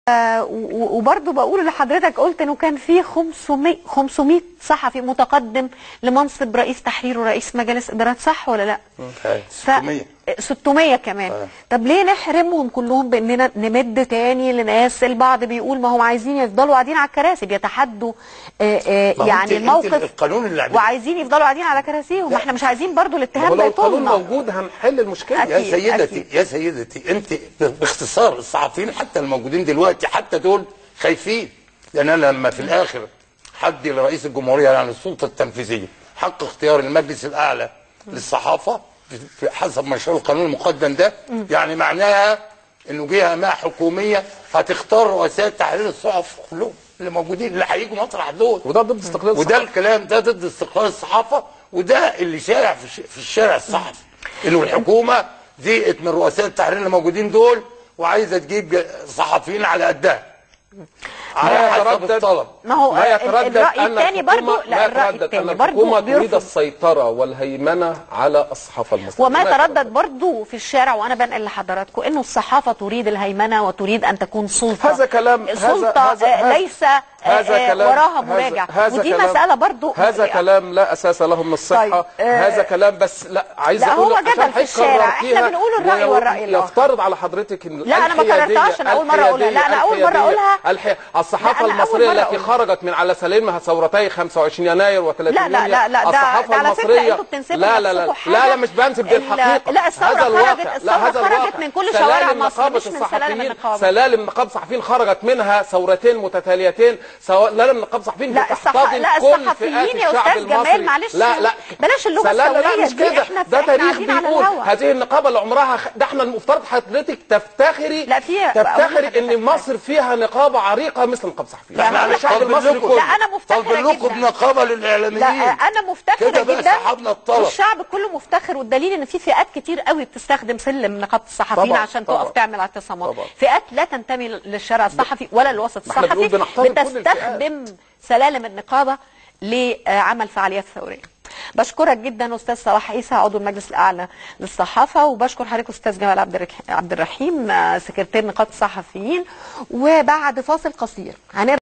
وبرضه بقول لحضرتك قلت انه كان في 500 500 صحفي متقدم لمنصب رئيس تحرير ورئيس مجالس ادارات صح ولا لا؟ أيوة، ف- 600 600 كمان آه. طب ليه نحرمهم كلهم باننا نمد تاني لناس البعض بيقول ما هم عايزين يفضلوا قاعدين على الكراسي بيتحدوا آه، آه، ما هو يعني أنت- أنت الموقف القانون اللي عمل- وعايزين يفضلوا قاعدين على كراسيهم احنا مش عايزين برضو هو الاتهام لو ده القانون يطولنا موجود هنحل المشكله أكيد. يا سيدتي أكيد. يا سيدتي انت باختصار الصحفيين حتى الموجودين دلوقتي حتى دول خايفين لان انا لما في الاخر حدي لرئيس الجمهوريه يعني السلطه التنفيذيه حق اختيار المجلس الاعلى للصحافه في- في حسب مشروع القانون المقدم ده يعني معناها انه جهه ما حكوميه هتختار رؤساء تحرير الصحف كلهم اللي موجودين اللي هيجوا مطرح دول وده ضد استقلال وده الصحافة. الكلام ده ضد استقلال الصحافه وده اللي شائع في الش- في الشارع الصحفي انه الحكومه زهقت من رؤساء التحرير اللي موجودين دول وعايزه تجيب ج- صحفيين على قدها على ما حسب يتردد- الطلب ما هو ما ال- يتردد الرأي أن الثاني الحكومة- برضو لا ما الرأي يتردد الثاني أن برضو الحكومة تريد بيرفض السيطرة والهيمنة على الصحافة المصرية وما ما يتردد برضو في الشارع وانا بنقل لحضراتكم انه الصحافه تريد الهيمنه وتريد ان تكون سلطه هذا كلام- هذا- سلطه هذا- آه، هذا- ليس آه، هذا آه، كلام وراها هذا- مراجع هذا ودي كلام مساله برضو هذا كلام لا اساس له من الصحه طيب، آه، هذا كلام بس لا عايز لا، اقول هو عشان جدل في حضرتك الشارع. إحنا قررتيها بنقول الرأي ولو والرأي الآخر. يفترض على حضرتك ان لا، أنا ما الحيادية- كررتهاش، أنا أول مرة أقولها. لا، أنا أول مرة الحيادية- أقولها. الحي... الصحافه لا، أنا أول المصريه مرة التي أقولها. خرجت من على سليمها ثورتي 25 يناير و30 لا، لا، يونيو لا، لا، ده- الصحافه ده على فكرة المصريه أنتوا بتنسبوا لا لا لا لنفسكم لا, حاجة. لا مش بنسب دي ال- الحقيقه لا، الثورة هذا خرجت- الواقع الثورة لا هذا خرجت الواقع من كل شوارع سلالم مصر، نقابة مش من سلالم الصحفيين النقابة. سلالم نقابة الصحفيين خرجت منها ثورتين متتاليتين سلالم نقابة الصحفيين لا، الصح- بتحتضن لا، كل الصحفيين فئات يا الشعب أستاذ جمال، المصري. معلش، لا لا بلاش اللغة لا لا لا الثورية مش دي، كده إحنا- ده إحنا تاريخ قاعدين على بيقول الهوا. هذه النقابة اللي عمرها خ... ده احنا المفترض حضرتك تفتخري لا، في- أقول تفتخري لحضرتك ان حاجة. مصر فيها نقابة عريقة مثل نقابة الصحفيين لا، احنا هقول الشعب لك- المصري طب كله لا، أنا مفتخرة طب لكم جداً. بنقابه لا للاعلاميين انا مفتخره كده بقى جدا سحبنا الطلب. والشعب كله مفتخر والدليل ان في فئات كتير قوي بتستخدم سلم نقابه الصحفيين طبعاً، عشان طبعاً. تقف تعمل اعتصامات طبعاً. فئات لا تنتمي للشارع الصحفي ولا للوسط ما احنا بنقول الصحفي بنحترم كل الفئات. بتستخدم سلالم النقابه لعمل فعاليات ثوريه بشكرك جدا استاذ صلاح عيسى عضو المجلس الاعلى للصحافه وبشكر حضرتك استاذ جمال عبد الرك- عبد الرحيم آه، سكرتير نقابه الصحفيين وبعد فاصل قصير هنرجع